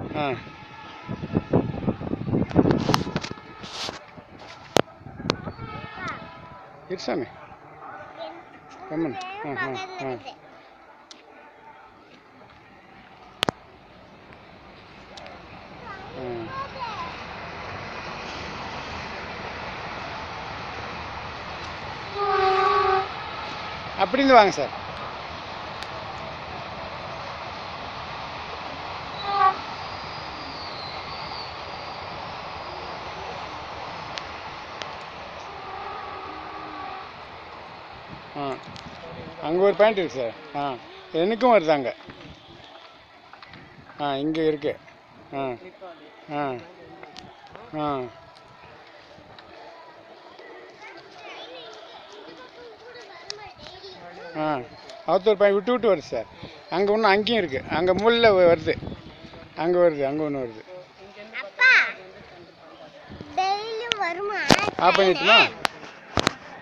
ஆ இருசாமி கம்மன் ஆ ஆ ஆ ஆ அப்படின்னு வாங்க சார் ஆ அங்கே ஒரு பாயிண்ட் இருக்கு சார் ஆ எனக்கும் வருது அங்கே ஆ இங்கே இருக்கு ஆ ஆ ஆ ஆ அவத்தூர் பாயிண்ட் விட்டு விட்டு வருது சார் அங்கே ஒன்று அங்கேயும் இருக்குது அங்கே முள்ளில் வருது அங்கே வருது அங்கே ஒன்று வருது அப்பா டெய்லியும் வருமா ஆஃப் பண்ணிட்டுமா